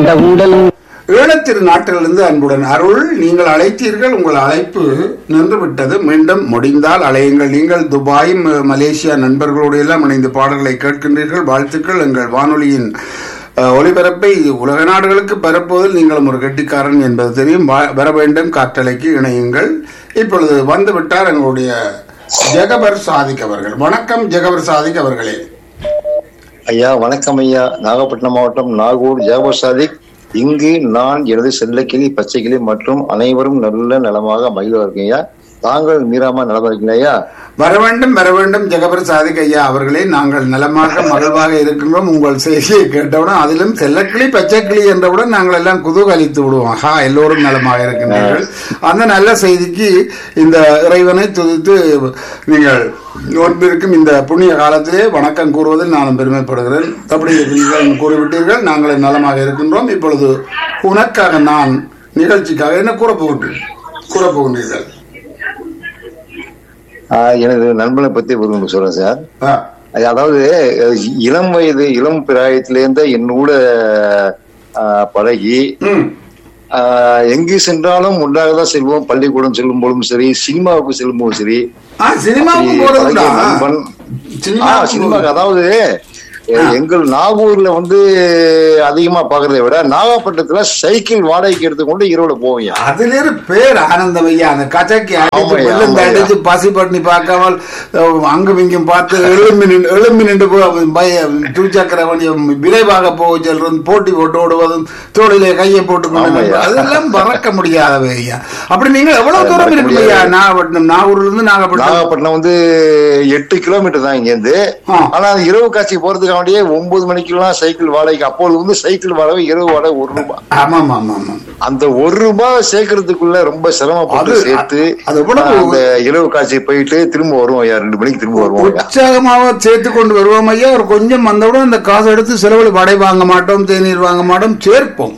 இந்த உடல் ஈழத்திரு நாட்டிலிருந்து அன்புடன் அருள் நீங்கள் அழைத்தீர்கள் உங்கள் அழைப்பு நின்று விட்டது மீண்டும் முடிந்தால் அழையுங்கள் நீங்கள் துபாய் ம- மலேசியா நண்பர்களோடு எல்லாம் இணைந்து பாடல்களை கேட்கின்றீர்கள் வாழ்த்துக்கள் எங்கள் வானொலியின் அஹ், ஒலிபரப்பை உலக நாடுகளுக்கு பரப்புவதில் நீங்களும் ஒரு கெட்டிக்காரன் என்பது தெரியும் வா- வர வேண்டும் காற்றலைக்கு இணையுங்கள் இப்பொழுது வந்து விட்டார் எங்களுடைய ஜெகபர் சாதிக் அவர்கள் வணக்கம் ஜெகபர் சாதிக் அவர்களே ஐயா வணக்கம் ஐயா நாகப்பட்டினம் மாவட்டம் நாகூர் ஜாபர் சாதிக் இங்கு நான் எனது செல்லக்கிளி பச்சைக்கிளி மற்றும் அனைவரும் நல்ல நலமாக மகிழ்வா இருக்கேன் ஐயா தாங்கள் மீறாம நலமா இருக்கீங்க ஐயா வர வேண்டும் வர வேண்டும் ஜெகபர் சாதிக் ஐயா அவர்களே நாங்கள் நலமாக மகிழ்வாக இருக்கின்றோம் உங்கள் செய்தியை கேட்டவுடன் அதிலும் செல்லக்கிளி பச்சைக்கிளி என்றவுடன் நாங்கள் எல்லாம் குதூகலித்து விடுவோம் ஹா எல்லோரும் நலமாக இருக்கின்றீர்கள் அந்த நல்ல செய்திக்கு இந்த இறைவனை துதித்து நீங்கள் நோன்பிருக்கும் இந்த புண்ணிய காலத்திலே வணக்கம் கூறுவதில் நான் பெருமைப்படுகிறேன் அப்படி நீங்கள் கூறிவிட்டீர்கள் நாங்கள் நலமாக இருக்கின்றோம் இப்பொழுது உனக்காக நான் நிகழ்ச்சிக்காக என்ன கூறப்போகின்றீர்கள் கூறப்போகின்றீர்கள் ஆஹ் எனது நண்பனை பத்தி ஒரு சொல்றேன் சார் ஆ அது அதாவது அஹ், இளம் வயது இளம் பிராயத்திலேருந்தே என்னோட ஆஹ், பழகி ம் ஆஹ், எங்கு சென்றாலும் ஒன்றாக தான் செல்வோம் பள்ளிக்கூடம் செல்லும் போதும் சரி சினிமாவுக்கு செல்லும் போதும் சரி ஆ சினிமாவுக்கு அப்படி போறதுண்டா பழகிய நண்பன் சினிமா ஆ, சினிமாக்கு அதாவது எ- எங்கள் நாகூர்ல வந்து அதிகமா பாக்குறதை விட நாகப்பட்டினத்துல சைக்கிள் வாடகைக்கு எடுத்துக்கொண்டு இரவுல போவீங்க அதுல இரு பேர் ஆனந்தம் ஐயா அந்த கச்சைக்கு அடிச்சு ஆமாய்யா, வெள்ளம் ஆமாய்யா. அடிச்சு பசி பண்ணி பார்க்காமல் அஹ், அங்கும் இங்கும் பார்த்து எழும்பி நின்று எழும்பி நின்று போ- பய துரிச்சக்கர வண்டியம் விரைவாக போக செல்றதும் போட்டி போட்டு ஓடுவதும் தோளிலே கையை போட்டு கொண்டு ஆமாய்யா. நிற்பது. அதெல்லாம் மறக்க முடியாதவை ஐயா அப்படி நீங்க எவ்வளவு அது தூரம் மறக்க இருக்கு ஐயா நாகப்பட்டினம் நாகூர்ல இருந்து நாகப்பட்டினம் நாகப்பட்டினம் வந்து எட்டு கிலோமீட்டர் தான் இங்க இருந்து ஆ. ஆனா இரவு காட்சி போறதுக்காண்டியே ஒன்பது மணிக்கெல்லாம் சைக்கிள் வாடகைக்கு அப்பொழுது வந்து சைக்கிள் வாடகை இரவு வாடகை ஒரு ரூபாய் ஆமா ஆமா ஆமா ஆமா அந்த ஒரு ரூபாய் சேர்க்கறதுக்குள்ள ரொம்ப சிரமப்பட்டு அது- சேர்த்து அது எவ்வளவு- அந்த இரவு காட்சி போயிட்டு திரும்ப வருவோம் ஐயா ரெண்டு மணிக்கு திரும்ப வருவோம் ஐயா உற்சாகமாக சேர்த்து கொண்டு வருவோம் ஐயா ஒரு கொஞ்சம் வந்தவுடன் அந்த காசை எடுத்து செலவழி வடை வாங்க மாட்டோம் தேநீர் வாங்க மாட்டோம் சேர்ப்போம்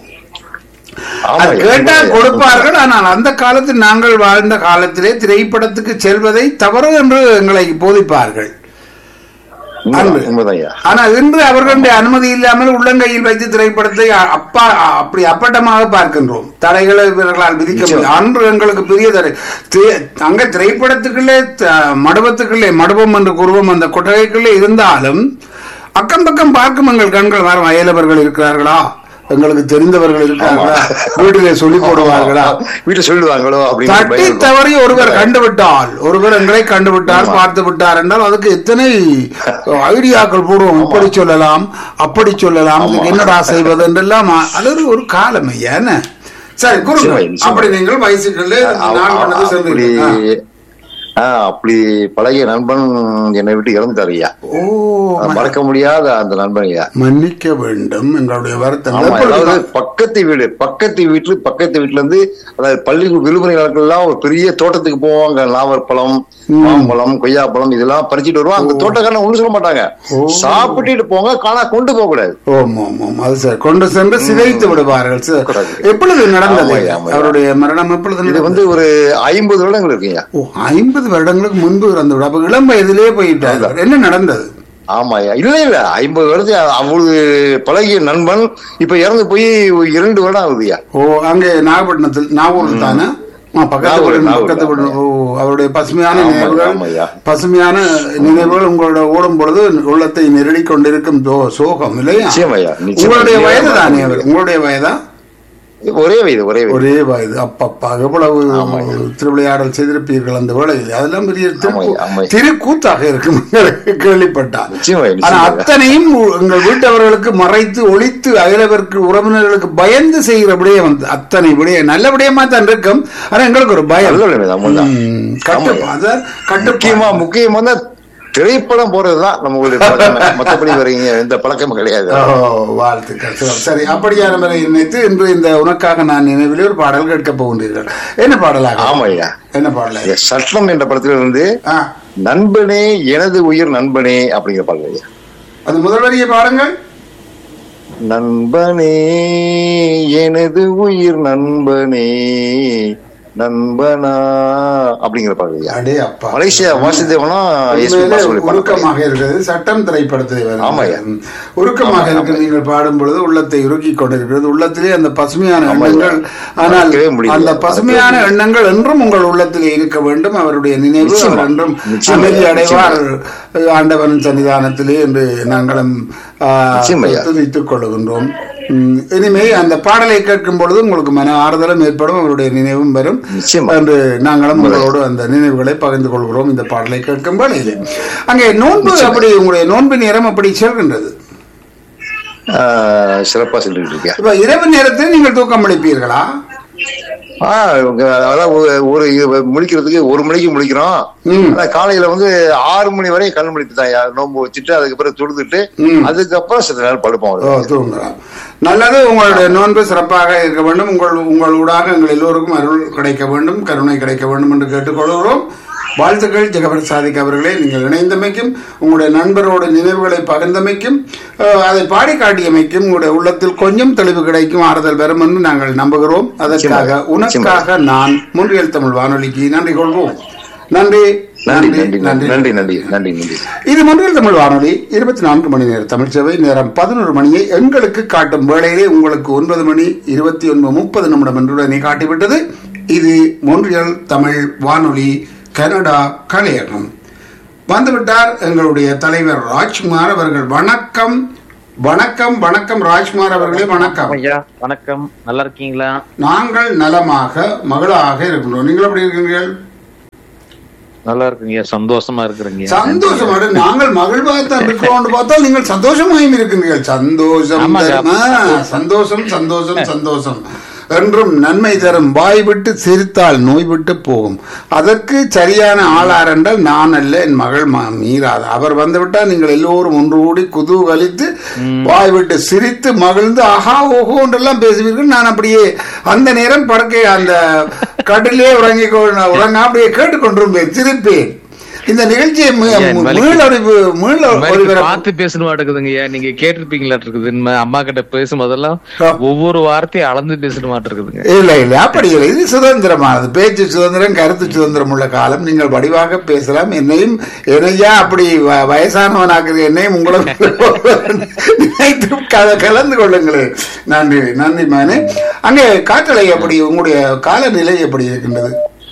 ஆமா அது ஐயா, கேட்டா உண்மை ஐயா. கொடுப்பார்கள் ஆனால் அந்த காலத்தில் நாங்கள் வாழ்ந்த காலத்திலே திரைப்படத்துக்கு செல்வதை தவறு என்று எங்களை போதிப்பார்கள் உண்மைதான், உண்மைதான் ஐயா ஆனால் இன்று அவர்களுடைய அனுமதி இல்லாமல் உள்ளங்கையில் வைத்து திரைப்படத்தை அ- அப்பா அ- அப்படி அப்பட்டமாக பார்க்கின்றோம் தடைகளை இவர்களால் விதிக்க முடியும் அன்று எங்களுக்கு பெரிய தடை தி- அங்க திரைப்படத்துக்குள்ளே த- மடுவத்துக்குள்ளே மடுவம் என்று கூறுவோம் அந்த கொட்டகைக்குள்ளே இருந்தாலும் அக்கம் பக்கம் பார்க்கும் எங்கள் கண்கள் வரும் அயலவர்கள் இருக்கிறார்களா எங்களுக்கு தெரிந்தவர்கள் இருக்கிறார்களா வீட்டிலே சொல்லி போடுவார்களா வீட்டுல சொல்லுவாங்களோ அப்படின்னு தட்டி பயம் இருக்கும். தவறி ஒருவர் கண்டுவிட்டால் ஒருவர் எங்களை கண்டுவிட்டார் பார்த்து விட்டார் என்றால் அதுக்கு எத்தனை ஐடியாக்கள் போடுவோம் இப்படி சொல்லலாம் அப்படி சொல்லலாம் இதுக்கு என்னடா செய்வது என்றெல்லாம் அது ஒரு- ஒரு காலம் ஐயா என்ன சரி குரு நிச்சயமா, நிச்சயமா. அப்படி நீங்கள் பைசிக்கிள் நான் பண்ணது அப்படி சென்றீர்கள் ஆ, அப்படி பழகிய நண்பன் என்னை விட்டு இறந்துட்டாரு ஐயா ஓ மறக்க முடியாத அந்த நண்பன் ஐயா மன்னிக்க வேண்டும் எங்களுடைய வருத்தம் ஆமா எப்பொழுது அதாவது பக்கத்து வீடு பக்கத்து வீட்டுல பக்கத்து வீட்டுல இருந்து அதாவது பள்ளி விடுமுறை நாட்கள்லாம் ஒரு பெரிய தோட்டத்துக்கு போவாங்க நாவற்பழம் மாம்பழம் கொய்யாப்பழம் இதெல்லாம் பறிச்சுட்டு வருவோம் அந்த தோட்டக்காரன் ஒண்ணு சொல்ல மாட்டாங்க சாப்பிட்டுட்டு போங்க காணா கொண்டு போக கூடாது ஓம் ஓம் ஓம் அது சரி கொண்டு சென்று சிதைத்து விடுவார்கள் சரி. கூடாது. எப்பொழுது நடந்தது ஆமாய்யா, ஆமாய்யா. அவருடைய மரணம் எப்பொழுது இது நடந்தது? வந்து ஒரு ஐம்பது வருடங்கள் இருக்குங்க ஓ ஐம்பது வருடங்களுக்கு முன்பு இறந்து விட அப்ப இளம் வயதிலே போயிட்டார் என்ன நடந்தது ஆமாய்யா இல்ல இல்ல ஐம்பது வருஷம் அவ்வளவு பழகிய நண்பன் இப்ப இறந்து போய் ஒரு இரண்டு வருடம் ஆகுதுயா ஓ அங்கே நாகப்பட்டினத்தில் நாகூர் தானே ஆ, பக்கத்து நாகூர், வீடு, நாகூர், பக்கத்து வீடு. ஓ அவருடைய பசுமையான ஆமாய்யா, நினைவுகள் ஆமாய்யா. பசுமையான நினைவுகள் உங்களோட ஓடும் பொழுது உள்ளத்தை நெருடி கொண்டிருக்கும் சோ- சோகம் இல்லையா நிச்சயமாய்யா, நிச்சயமா. உங்களுடைய வயது நிச்சயமா. தானே அவர் உங்களுடைய வயதா ஒரே வயது ஒரே வயது ஒரே வயது அப்பப்பா எவ்வளவு திருவிளையாடல் செய்திருப்பீர்கள் அந்த வேளையில் அதெல்லாம் பெரிய திரு- ஆமாய்யா, ஆமாய்யா. திருக்கூத்தாக இருக்கும் உங்களுக்கு கேள்விப்பட்டார் நிச்சயமா, ஆனா நிச்சயமா. அத்தனையும் உ- எங்கள் வீட்டவர்களுக்கு மறைத்து ஒழித்து அயலவருக்கு உறவினர்களுக்கு பயந்து செய்கிற விடயம் வந்து அத்தனை விடயம் நல்ல விடயமா தான் இருக்கும் ஆனா எங்களுக்கு ஒரு பயம் நல்ல விடயம், ஆமாம்தான். ம், கட்டு ஆமாய்யா. அதான் கட்டு முக்கியமா முக்கியமா தான் திரைப்படம் போறதுதான் நம்மளுடைய பழக்கமே மத்தபடி வரீங்க எந்த பழக்கமும் கிடையாது ஓ, வாழ்த்துக்கள் சரி, சரி அப்படியான முறை நினைத்து இன்று இந்த உனக்காக நான் நினைவில் ஒரு பாடல் கேட்க போகின்றீர்கள் என்ன பாடலாக ஆமாய்யா என்ன பாடலாக சட்டம் என்ற படத்துல இருந்து ஆ, நண்பனே எனது உயிர் நண்பனே அப்படிங்கிற பாடல் ஐயா அது முதல் வரியை பாருங்கள் நண்பனே எனது உயிர் நண்பனே நண்பனா அப்படிங்கிற பாடல் ஐயா அடே அப்பா மலேசியா வாசுதேவனா எஸ் பி உண்மையிலே பாலசுப்ரமணியம் பாடல். உருக்கமாக இருக்கிறது சட்டம் திரைப்படத்தில் வருகிறது. ஆமாய்யா. ம். உருக்கமாக இருக்கு நீங்கள் பாடும் பொழுது உள்ளத்தை உருக்கி கொண்டிருக்கிறது உள்ளத்திலே அந்த பசுமையான எண்ணங்கள் ஆனால் மறக்கவே முடியல. அந்த பசுமையான மறக்கவே எண்ணங்கள் என்றும் உங்கள் உள்ளத்திலே இருக்க வேண்டும் அவருடைய நினைவு நிச்சயமா. அவர் என்றும் நிச்சயமா. அமைதி அடைவார் ஆண்டவன் சன்னிதானத்திலே என்று நாங்களும் ஆ, நிச்சயமாய்யா. துதித்துக் கொள்கின்றோம் ம், இனிமே அந்த பாடலை கேட்கும் பொழுது உங்களுக்கு மன ஆறுதலும் ஏற்படும் அவருடைய நினைவும் வரும் நிச்சயமா. என்று நாங்களும் உங்களோடு அந்த நினைவுகளை பகிர்ந்து கொள்கிறோம் இந்த பாடலை கேட்கும் வேளையிலே அங்கே நோன்பு அப்படி உங்களுடைய நோன்பு நேரம் அப்படி செல்கின்றது ஆஹ், சிறப்பா சென்றுட்டு இருக்கேன் இப்ப இரவு நேரத்தில் நீங்கள் தூக்கம் அளிப்பீர்களா ஆஹ் இவங்க அதான் ஒரு- ஒரு இது முழிக்கிறதுக்கு ஒரு மணிக்கு முழிக்கிறோம் ம். ஆனா காலையில வந்து ஆறு மணி வரை கண் முழிப்பு தான் நோன்பு வச்சுட்டு அதுக்கப்புறம் தொழுதுட்டு ம். அதுக்கப்புறம் சில நேரம் படுப்போம் ஓ தூங்கலாம் நல்லது உங்களுடைய நோன்பு சிறப்பாக இருக்க வேண்டும் உங்கள் உங்கள் ஊடாக எங்கள் எல்லோருக்கும் அருள் கிடைக்க வேண்டும் கருணை கிடைக்க வேண்டும் என்று கேட்டுக்கொள்கிறோம் வாழ்த்துக்கள் ஜெகபர் சாதிக் அவர்களே நீங்கள் இணைந்தமைக்கும் உங்களுடைய நண்பரோட நினைவுகளை பகிர்ந்தமைக்கும் அஹ், அதை பாடி காட்டியமைக்கும் உங்களுடைய உள்ளத்தில் கொஞ்சம் தெளிவு கிடைக்கும் ஆறுதல் வரும் என்று நாங்கள் நம்புகிறோம் அதற்காக நிச்சயமாக. உனக்காக நான் முன்றியல் தமிழ் வானொலிக்கு நன்றி கொள்வோம் நன்றி நன்றி நன்றி நன்றி நன்றி நன்றி நன்றி நன்றி இது மொன்றியல் தமிழ் வானொலி இருபத்தி நான்கு மணி நேர தமிழ் சேவை நேரம் பதினோரு மணியை எங்களுக்கு காட்டும் வேளையிலே உங்களுக்கு ஒன்பது மணி இருபத்தி ஒன்பது முப்பது நிமிடம் என்றுடனே காட்டிவிட்டது இது மொன்றியல் தமிழ் வானொலி கனடா கலையகம் வந்துவிட்டார் எங்களுடைய தலைவர் ராஜ்குமார் அவர்கள் வணக்கம் வணக்கம் வணக்கம் ராஜ்குமார் அவர்களே வணக்கம் ஐயா வணக்கம் நல்லா இருக்கீங்களா நாங்கள் நலமாக மகளாக இருக்கின்றோம் நீங்கள் எப்படி இருக்கிறீர்கள் நல்லா இருக்குங்க சந்தோஷமா இருக்கிறீங்க சந்தோஷமாக நாங்கள் மகிழ்வாகத்தான் இருக்கிறோம் பார்த்தால் நீங்கள் சந்தோஷமாயும் இருக்கின்றீர்கள் சந்தோஷம் ஆமாங்க. தரும். ஆ, சந்தோஷம் சந்தோஷம் சந்தோஷம் என்றும் நன்மை தரும் வாய் விட்டு சிரித்தால் நோய் விட்டு போகும் அதற்கு சரியான ஆளார் என்றால் நான் அல்ல என் மகள் ம- மீராது அவர் வந்துவிட்டால் நீங்கள் எல்லோரும் ஒன்று கூடி குதூகலித்து வாய் விட்டு சிரித்து மகிழ்ந்து ஆஹா ஓஹோ என்றெல்லாம் பேசுவீர்கள் நான் அப்படியே அந்த நேரம் படுக்கை அந்த கட்டிலே உறங்கி கொ- உறங்க அப்படியே கேட்டுக்கொண்டிருப்பேன் சிரிப்பேன் இந்த நிகழ்ச்சியை மீ- ஐயா, இந்த மாதிரி- மீளொழிவு மீள இந்த மாதிரி ஒளிபரப்பு பார்த்து பேசணும் மாட்டேங்குதுங்கய்யா நீங்க கேட்டிருப்பீங்களா இருக்குது இனிமே அம்மா கிட்ட பேசும்போதெல்லாம் ஆ. ஒவ்வொரு வார்த்தையும் அளந்து பேசணும் மாட்டிருக்குதுங்க இல்ல இல்ல அப்படி இல்லை இது சுதந்திரமானது பேச்சு சுதந்திரம் கருத்து சுதந்திரம் உள்ள காலம் நீங்கள் வடிவாக பேசலாம் என்னையும் என்னையா அப்படி வ- வயசானவனாக்குது என்னையும் உங்களை நினைத்து கல- கலந்து கொள்ளுங்களேன் நன்றி நன்றி மானே அங்கே காற்றலை எப்படி உங்களுடைய காலநிலை எப்படி இருக்கின்றது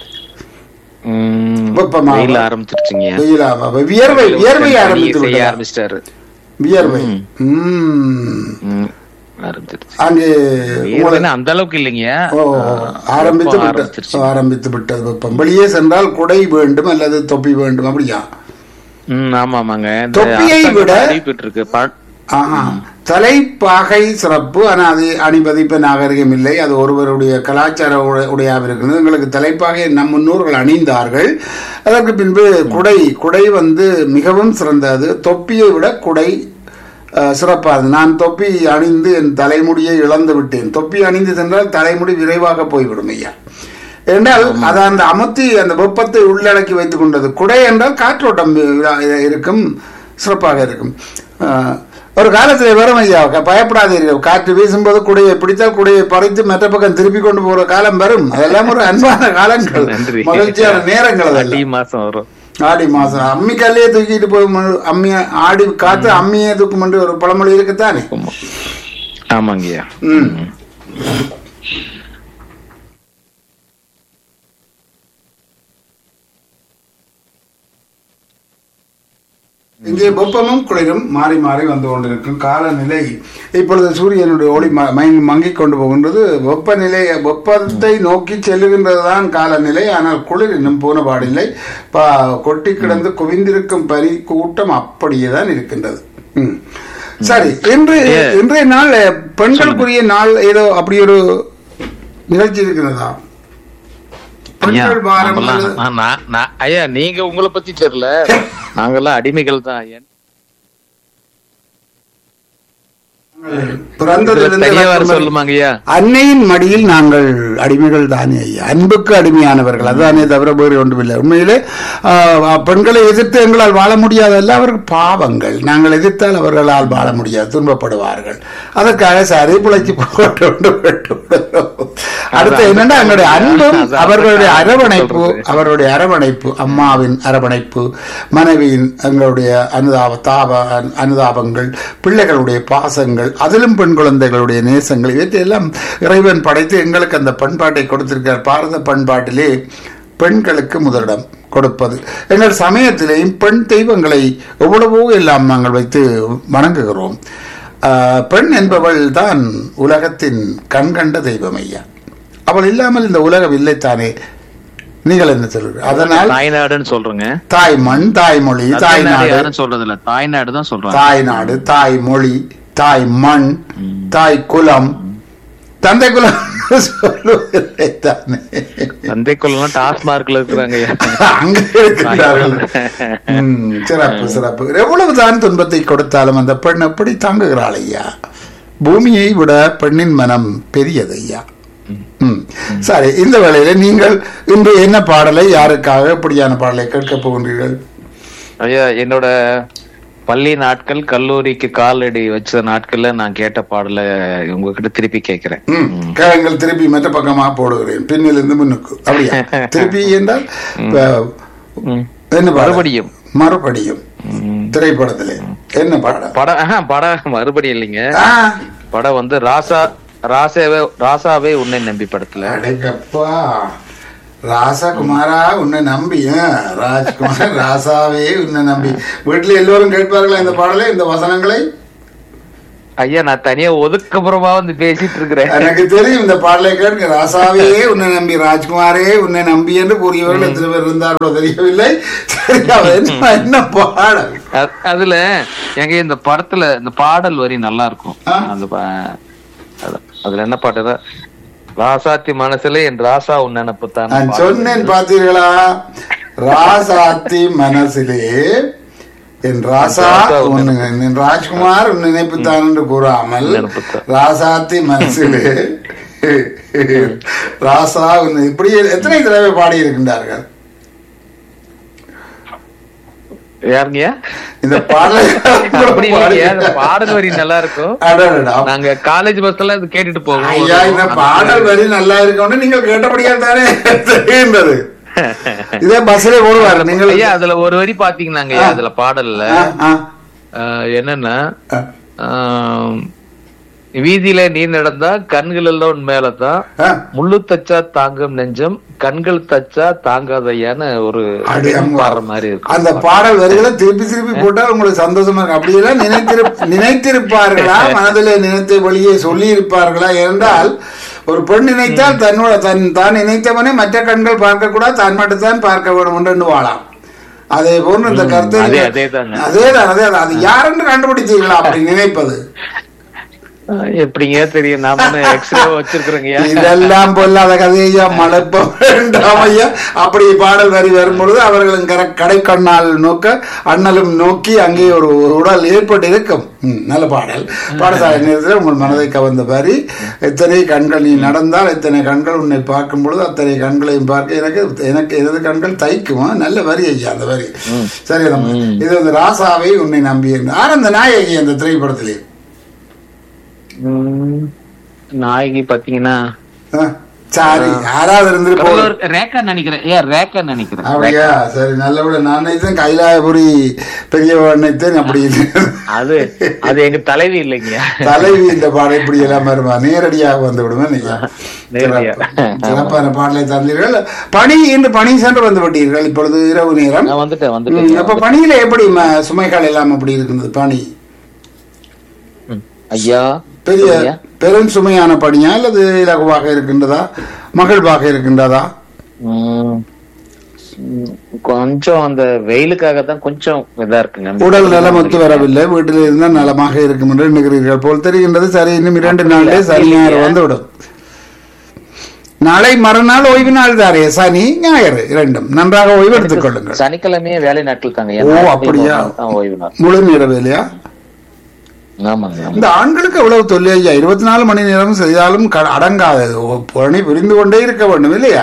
உம், வெப்பமா? வெயில் ஆரம்பிச்சிருச்சுங்க வெயிலா வியர்வை வியர்வை ஆரம்பித்து செய்ய விட்டதா? ஆரம்பிச்சிட்டாரு வியர்வை ம். உம், ஆரம்பிச்சிருச்சு அங்கே வெயில் உங்களை என்ன அந்த அளவுக்கு இல்லைங்க ஓ, ஆரம்பித்து வெப்பம் விட்டது ஆரம்பிச்சிருச்சு ஆரம்பித்து விட்டது வெப்பம் வெளியே சென்றால் குடை வேண்டும் அல்லது தொப்பி வேண்டும் அப்படியா ம் ஆமா ஆமாங்க இந்த தொப்பியை அரசாங்கம் விட- அறிவிப்பிட்டு இருக்கு ப- ஆஹா தலைப்பாகை சிறப்பு ஆனால் அது அணிவதிப்பு நாகரிகம் இல்லை அது ஒருவருடைய கலாச்சார உடை- உடையாக இருக்கிறது எங்களுக்கு தலைப்பாகை நம் முன்னோர்கள் அணிந்தார்கள் அதற்கு பின்பு குடை குடை வந்து மிகவும் சிறந்தது தொப்பியை விட குடை அஹ், சிறப்பானது நான் தொப்பி அணிந்து என் தலைமுடியை இழந்து விட்டேன் தொப்பி அணிந்து சென்றால் தலைமுடி விரைவாக போய்விடும் ஐயா என்றால் அது அந்த அமுத்தி அந்த வெப்பத்தை உள்ளடக்கி வைத்துக் கொண்டது குடை என்றால் காற்றோட்டம் இ- இருக்கும் சிறப்பாக இருக்கும் அஹ், ஒரு காலத்தில் வரும் ஐயா க- பயப்படாதீர்கள் காற்று வீசும்போது குடையை பிடித்தால் குடையை பறித்து மற்ற பக்கம் திருப்பி கொண்டு போற காலம் வரும் அதெல்லாம் ஒரு அன்பான காலங்கள் நன்றி மகிழ்ச்சியான நேரங்கள் ஆடி அதெல்லாம் மாசம் வரும் ஆடி மாசம் அம்மி கல்லையே தூக்கிட்டு போய் மு- அம்மிய ஆடி காத்து அம்மியே தூக்கும் என்று ஒரு பழமொழி இருக்குத்தானே ஆமா. ஆமாங்கய்யா ம் இங்கே வெப்பமும் குளிரும் மாறி மாறி வந்து கொண்டிருக்கும் காலநிலை இப்பொழுது சூரியனுடைய ஒளி ம- மயங்கி மங்கிக் கொண்டு போகின்றது வெப்பநிலை வெப்பத்தை நோக்கி செல்லுகின்றதுதான் காலநிலை ஆனால் குளிர் இன்னும் போன பாடில்லை பா கொட்டி கிடந்து குவிந்திருக்கும் பனி கூட்டம் அப்படியே தான் இருக்கின்றது ம். சரி இன்று இன்றைய நாள் பெண்களுக்குரிய நாள் ஏதோ அப்படி ஒரு நிகழ்ச்சி இருக்கிறதா ஐயா, பெண்கள் வாரம் நாமெல்லாம் அல்லது- நான் நான்- நான் ஐயா நீங்க உங்களை பத்தி தெரியல நாங்கெல்லாம் அடிமைகள் தான் ஐயா பிறந்ததிலிருந்து தனியா வர இறக்கும் வரை- சொல்லுமாங்க ஐயா அன்னையின் மடியில் நாங்கள் அடிமைகள் தானே ஐயா அன்புக்கு அடிமையானவர்கள் அதானே தவிர வேறு ஒன்றுமில்லை உண்மையிலே ஆஹ், பெண்களை எதிர்த்து எங்களால் வாழ முடியாதல்ல அவர்கள் பாவங்கள் நாங்கள் எதிர்த்தால் அவர்களால் வாழ முடியாது துன்பப்படுவார்கள் அதற்காக சரி பிழைச்சி போட்டு கேட்டு விடுகிறோம். அடுத்து என்னன்னா எங்களுடைய அன்பும் அதான் அவர்களுடைய அதான் அரவணைப்பு சொல்றது. அவருடைய அரவணைப்பு அம்மாவின் அரவணைப்பு மனைவியின் எங்களுடைய அனுதாப தாப அனுதாபங்கள் பிள்ளைகளுடைய பாசங்கள் அதிலும் பெண் குழந்தைகளுடைய நேசங்கள் இவற்றையெல்லாம் இறைவன் படைத்து எங்களுக்கு அந்த பண்பாட்டை கொடுத்திருக்கிறார் பாரத பண்பாட்டிலே பெண்களுக்கு முதலிடம் கொடுப்பது எங்கள் சமயத்திலேயும் பெண் தெய்வங்களை எவ்வளவோ எல்லாம் நாங்கள் வைத்து வணங்குகிறோம் ஆஹ், பெண் என்பவள் தான் உலகத்தின் கண்கண்ட தெய்வம் ஐயா அவள் இல்லாமல் இந்த உலகம் இல்லைத்தானே நீங்கள் என்ன சொல்றீங்க அதனால் தாய்நாடுன்னு சொல்றேங்க தாய் மண் தாய்மொழி தாய் தாய்நாடு நாடு யாரும் சொல்றது இல்ல தாய்நாடு தான் சொல்றாங்க தாய் நாடு தாய் மொழி தாய் மண் தாய் குலம் தந்தை குலம் சொல்லுவதில்லை தானே தந்தைக்குள்ள டாஸ்மார்க்ல இருக்கிறாங்க ஐயா. அங்க இருக்கிறார்கள் ம், சிறப்பு சிறப்பு எவ்வளவு தான் துன்பத்தை கொடுத்தாலும் அந்த பெண் எப்படி தாங்குகிறாள் ஐயா பூமியை விட பெண்ணின் மனம் பெரியது ஐயா ம். சரி இந்த வேளையில நீங்கள் இன்று என்ன பாடலை யாருக்காக எப்படியான பாடலை கேட்கப் போகின்றீர்கள் ஐயா என்னோட பள்ளி நாட்கள் கல்லூரிக்கு காலடி வச்ச நாட்கள்ல நான் கேட்ட பாடல உங்ககிட்ட திருப்பி கேக்குறேன் ம். கேளுங்கள் திருப்பி மற்ற பக்கமாக போடுகிறேன் பின்னிலிருந்து முன்னுக்கு அப்படியா திருப்பி என்றால் இப்ப, ம். என்ன பாடல்? மறுபடியும். மறுபடியும் திரைப்படத்திலே என்ன பாடம் படம் ஆஹா, படம் மறுபடியும் இல்லைங்க ஆ, படம் வந்து ராசா ராசாவே ராசாவே உன்னை நம்பி படத்துல அடேங்கப்பா ராசகுமாரா உன்னை நம்பி ஆ, ராஜ்குமார் ராசாவே உன்னை நம்பி வீட்டுல எல்லோரும் கேட்பார்களா இந்த பாடலை இந்த வசனங்களை ஐயா நான் தனியா ஒதுக்கப்புறமா வந்து பேசிட்டு இருக்கிறேன் எனக்கு தெரியும் இந்த பாடலை கேட்க ராசாவே உன்னை நம்பி ராஜ்குமாரே உன்னை நம்பி என்று கூறியவர்கள் எத்தனை பேர் இருந்தார்களோ தெரியவில்லை சரி, அவ என்ன என்ன பாடல் அ- அதுல எங்க இந்த படத்துல இந்த பாடல் வரி நல்லா இருக்கும் ஆ. அந்த ப- அது- அதுல என்ன பாட்டு ராசாத்தி மனசுல என் ராசா உன் நினப்பு நான் சொன்னேன் பார்த்தீர்களா ராசாத்தி மனசிலே என் ராசா உன்னை என் ராஜ்குமார் உன் நினைப்புத்தான் என்று கூறாமல் நினைப்புத்தான். ராசாத்தி மனசிலே ராசா உன்னை இப்படி எத்தனை தடவை பாடி இருக்கின்றார்கள் யாருங்கய்யா இந்த பாடலை அப்படி இல்லைங்கய்யா, இந்த பாடல் வரி நல்லா இருக்கும் அடடடா. நாங்க காலேஜ் பஸ்ல இது கேட்டுட்டு போவோம் ஐயா இந்த பாடல் வரி நல்லா இருக்கும்னு நீங்கள் கேட்டபடியால் தானே தெரிகின்றது இதே பஸ்ல ஓடுவார் நீங்கள் ஐயா அதுல ஒரு வரி பாத்தீங்கன்னாங்க அதுல பாடல்ல ஆ, ஆ, ஆஹ், என்னன்னா ஆ. ஆஹ், வீதியில நீ நடந்தா கண்கள் எல்லாம் உன் மேலதான் ஆ. முள்ளு தச்சா தாங்கும் நெஞ்சம் கண்கள் தச்சா தாங்காதையான்னு ஒரு அடி அம்மா. பாடுற மாதிரி இருக்கும் அந்த பாடல் வரிகளை திருப்பி திருப்பி போட்டால் உங்களுக்கு சந்தோஷமா இருக்கும் அப்படியெல்லாம் நினைத்திரு நினைத்திருப்பார்களா மனதிலே நினைத்த வழியை சொல்லி இருப்பார்களா என்றால் ஒரு பெண் நினைத்தால் தன்னோட தன் தான் நினைத்தவனே மற்ற கண்கள் பார்க்க கூடாது தான் மட்டும்தான் பார்க்க வேண்டும் என்று எண்ணுவாளாம் அதே போன்று இந்த கருத்தை அதே- நீங்கள்- அதேதாங்க. அதேதான் அதேதான் அது யாரென்று கண்டுபிடிச்சீங்களா அப்படி நினைப்பது ஆஹ், எப்படிங்க தெரியும் நாம எக்ஸ்ரே வச்சிருக்கிறோங்கய்யா இதெல்லாம் பொல்லாத கதையா மலைப்ப வேண்டாம் ஐயா அப்படி பாடல் வரி வரும்பொழுது அவர்களின் கர கடைக்கண்ணால் நோக்க அண்ணலும் நோக்கி அங்கே ஒரு ஒரு உடல் ஏற்பட்டு இருக்கும் ம், நல்ல பாடல் பாடசாலை நேரத்தில் உங்கள் மனதை கவர்ந்த வரி எத்தனை கண்கள் நீ நடந்தால் எத்தனை கண்கள் உன்னை பார்க்கும் பொழுது அத்தனை கண்களையும் பார்க்க எனக்கு எனக்கு எனது கண்கள் தைக்குமா நல்ல வரி ஐயா அந்த வரி சரி நம்ம இது வந்து ராசாவை உன்னை நம்பி யார் அந்த நாயகி அந்த திரைப்படத்திலே உம், நாயகி பாத்தீங்கன்னா ஆ, சாரி யாராவது இருந்துட்டு போகுது கடலூர் ரேக்கா நினைக்கிறேன் ஏன் ரேக்கா நினைக்கிறேன் அப்படியா சரி நல்லபடியா நான் நினைத்தேன் கைலாயபுரி பெரியவ நினைத்தேன் அப்படி இல்லை. அது அது எங்க தலைவி இல்லைங்க தலைவி இந்த பாடம் இப்படி எல்லாம் வருமா நேரடியாக வந்து விடுவேன் நீங்க நேரடியா. சிறப்பு. சிறப்பான பாடலை தந்தீர்கள் பணி இன்று பணி சென்று வந்து விட்டீர்கள் இப்பொழுது இரவு நேரம் நான் வந்துட்டேன் ம், வந்துட்டேன் அப்ப பணியில எப்படி ம- சுமைகள் எல்லாம் அப்படி இருக்கின்றது பணி ம். ஐயா பெரிய ஐயா. பெரும் சுமையான பணியா அல்லது இலகுவாக இருக்கின்றதா மகிழ்வாக இருக்கின்றதா உம், உம், கொஞ்சம் அந்த வெயிலுக்காக தான் கொஞ்சம் இதா இருக்குங்க உடல் நலம் ஒத்து வரவில்லை வீட்டில் இருந்தால் நலமாக இருக்கும் என்று எண்ணுகிறீர்கள் போல் தெரிகின்றது சரி இன்னும் இரண்டு நாளிலே சனி ஞாயிறு வந்துவிடும் நாளை மறுநாள் ஓய்வு நாள் தாரே சனி ஞாயிறு இரண்டும் நன்றாக ஓய்வு எடுத்துக் கொள்ளுங்கள் சனிக்கிழமையே வேலை நாட்கள் தாங்க ஓ, அப்படியா? ஓய்வு நாள் முழு நேர வேலையா ஆமாங்க ஆமா. இந்த ஆண்களுக்கு எவ்வளவு தொல்லை ஐயா இருபத்தி நாலு மணி நேரம் செய்தாலும் க- அடங்காது ஓ, பணி புரிந்து கொண்டே இருக்க வேண்டும் இல்லையா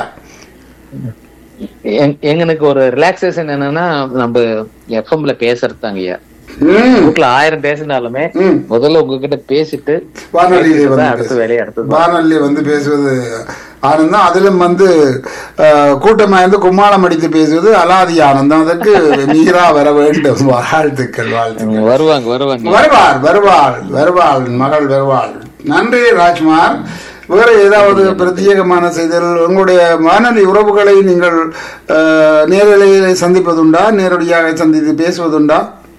எங்- எங்களுக்கு ஒரு ரிலாக்ஸேஷன் என்னன்னா நம்ம எஃப்எம்ல பேசுறது தாங்க ஐயா ம் வீட்டுல ஆயிரம் பேசினாலுமே ம். முதல்ல உங்ககிட்ட பேசிட்டு வானொலியிலே பேசிட்டு வந்து தான் அடுத்த பேசு. வேலையை அடுத்தது வானொலி வந்து பேசுவது ஆனந்தம் அதிலும் வந்து அஹ், கூட்டமா இருந்து கும்மாளம் அடித்து பேசுவது அலாதி ஆனந்தம் அதற்கு நீரா வர வேண்டும் வாழ்த்துக்கள் வாழ்த்துக்கள் ம், வருவாங்க வருவாங்க வருவாள் வருவாள் வருவாள் மகள் வருவாள் நன்றி ராஜ்குமார் வேறு ஏதாவது பிரத்யேகமான செய்திகள் உங்களுடைய வானொலி உறவுகளை நீங்கள் அஹ், நேரலையிலே சந்திப்பதுண்டா நேரடியாக சந்தித்து பேசுவதுண்டா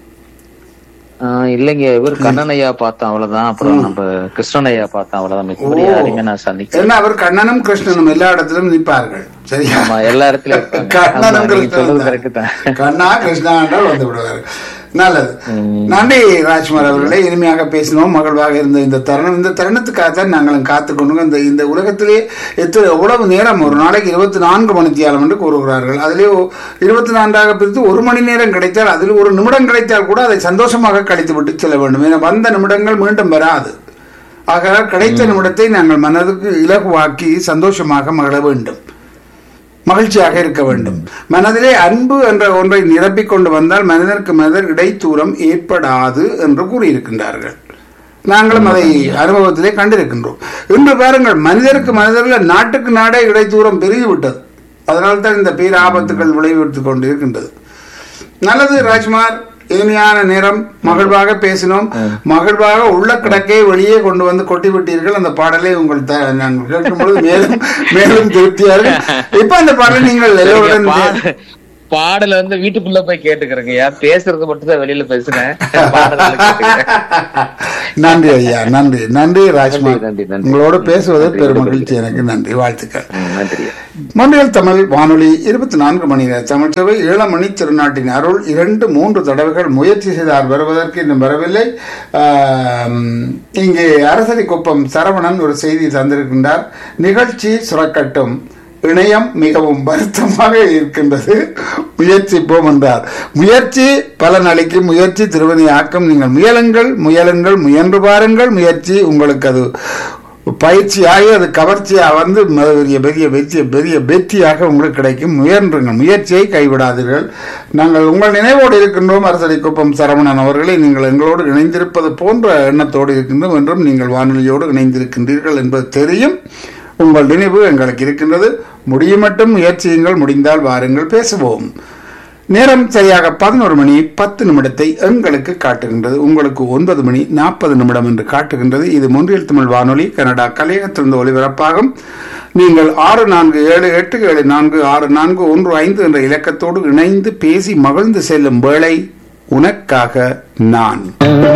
ஆஹ் இல்லைங்க இவர் கண்ணனையா பார்த்தோம் அவ்வளவுதான் அப்புறம் நம்ம கிருஷ்ணனையா பார்த்தோம் அவ்வளவுதான் மித்தபடி யாரையுமே நான் சந்திக்க ஏன்னா அவர் கண்ணனும் கிருஷ்ணனும் எல்லா இடத்திலும் நிற்பார்கள் சரியா ஆமா எல்லா இடத்துலயும் இருப்பாங்க. கண்ணனும் ஆமா, நீங்க சொல்றது கிருஷ்ணனும் correct தான் தான். கண்ணா கிருஷ்ணா என்றால் வந்து விடுவார் நல்லது நன்றி ராஜ்குமார் அவர்களே இனிமையாக பேசினோம் மகிழ்வாக இருந்த இந்த தருணம் இந்த தருணத்துக்காகத்தான் நாங்களும் காத்துக்கொண்டு இந்த இந்த உலகத்திலே எத்தனை எவ்வளவு நேரம் ஒரு நாளைக்கு இருபத்தி நான்கு மணித்தியாலம் என்று கூறுகிறார்கள் அதிலே ஒ- இருபத்தி நான்காக பிரித்து ஒரு மணி நேரம் கிடைத்தால் அதில் ஒரு நிமிடம் கிடைத்தால் கூட அதை சந்தோஷமாக கழித்து விட்டு செல்ல வேண்டும் ஏன்னா வந்த நிமிடங்கள் மீண்டும் வராது ஆக கிடைத்த நிமிடத்தை நாங்கள் மனதுக்கு இலகுவாக்கி சந்தோஷமாக மகிழ வேண்டும் மகிழ்ச்சியாக இருக்க வேண்டும் மனதிலே அன்பு என்ற ஒன்றை நிரப்பிக் கொண்டு வந்தால் மனிதனுக்கு மனிதர் இடைத்தூரம் ஏற்படாது என்று கூறியிருக்கின்றார்கள் நாங்களும் அதை அனுபவத்திலே கண்டிருக்கின்றோம் இன்று பாருங்கள் மனிதருக்கு மனிதர்கள் நாட்டுக்கு நாடே இடைத்தூரம் பெருகிவிட்டது அதனால்தான் இந்த பேராபத்துகள் விளைவித்துக் கொண்டிருக்கின்றது நல்லது ராஜ்குமார் இனிமையான நேரம் மகிழ்வாக பேசினோம் மகிழ்வாக உள்ள கிடக்கை வெளியே கொண்டு வந்து கொட்டி விட்டீர்கள் அந்த பாடலை உங்கள் த- நாங்கள் கேட்கும் பொழுது மேலும் மேலும் திருப்தியார்கள் இப்ப அந்த பாடலை நீங்கள் எல்லோருடன் பாட- பாடல வந்து வீட்டுக்குள்ள போய் கேட்டுக்கிறேங்க யார் பேசுறது மட்டும் தான் வெளியில பேசுனேன் பாடல கேட்டுக்கிறேன். நன்றி ஐயா நன்றி நன்றி ராஜ்குமார் நன்றி, நன்றி. உங்களோட பேசுவது நன்றி, பெரும் நன்றி. மகிழ்ச்சி எனக்கு நன்றி வாழ்த்துக்கள் ம், நன்றி மொழியல் தமிழ் வானொலி இருபத்தி நான்கு மணி நேர தமிழ் சேவை ஏழமணி திருநாட்டின் அருள் இரண்டு மூன்று தடவைகள் முயற்சி செய்தார் வருவதற்கு இன்னும் வரவில்லை ஆம், இங்கே அரசரி குப்பம் சரவணன் ஒரு செய்தி தந்திருக்கின்றார் நிகழ்ச்சி சுரக்கட்டும் இணையம் மிகவும் வருத்தமாக இருக்கின்றது முயற்சிப்போம் என்றார் முயற்சி பலன் அளிக்கும் முயற்சி திருவனி ஆக்கம் நீங்கள் முயலுங்கள் முயலுங்கள் முயன்று பாருங்கள் முயற்சி உங்களுக்கு அது பயிற்சியாகி அது கவர்ச்சியாக வந்து ம- பெரிய பெரிய வெற்றி பெரிய வெற்றியாக உங்களுக்கு கிடைக்கும் முயன்றுங்கள் முயற்சியை கைவிடாதீர்கள் நாங்கள் உங்கள் நினைவோடு இருக்கின்றோம் அரசடி குப்பம் சரவணன் அவர்களை நீங்கள் எங்களோடு இணைந்திருப்பது போன்ற எண்ணத்தோடு இருக்கின்றோம் என்றும் நீங்கள் வானொலியோடு இணைந்திருக்கின்றீர்கள் என்பது தெரியும் உங்கள் நினைவு எங்களுக்கு இருக்கின்றது முடியும் மட்டும் முயற்சியுங்கள் முடிந்தால் வாருங்கள் பேசுவோம் நேரம் சரியாக பதினோரு மணி பத்து நிமிடத்தை எங்களுக்கு காட்டுகின்றது உங்களுக்கு ஒன்பது மணி நாற்பது நிமிடம் என்று காட்டுகின்றது இது முன்றியல் தமிழ் வானொலி கனடா கலையகத்திலிருந்து ஒலிபரப்பாகும் நீங்கள் ஆறு நான்கு ஏழு எட்டு ஏழு நான்கு ஆறு நான்கு ஒன்று ஐந்து என்ற இலக்கத்தோடு இணைந்து பேசி மகிழ்ந்து செல்லும் வேளை உனக்காக நான்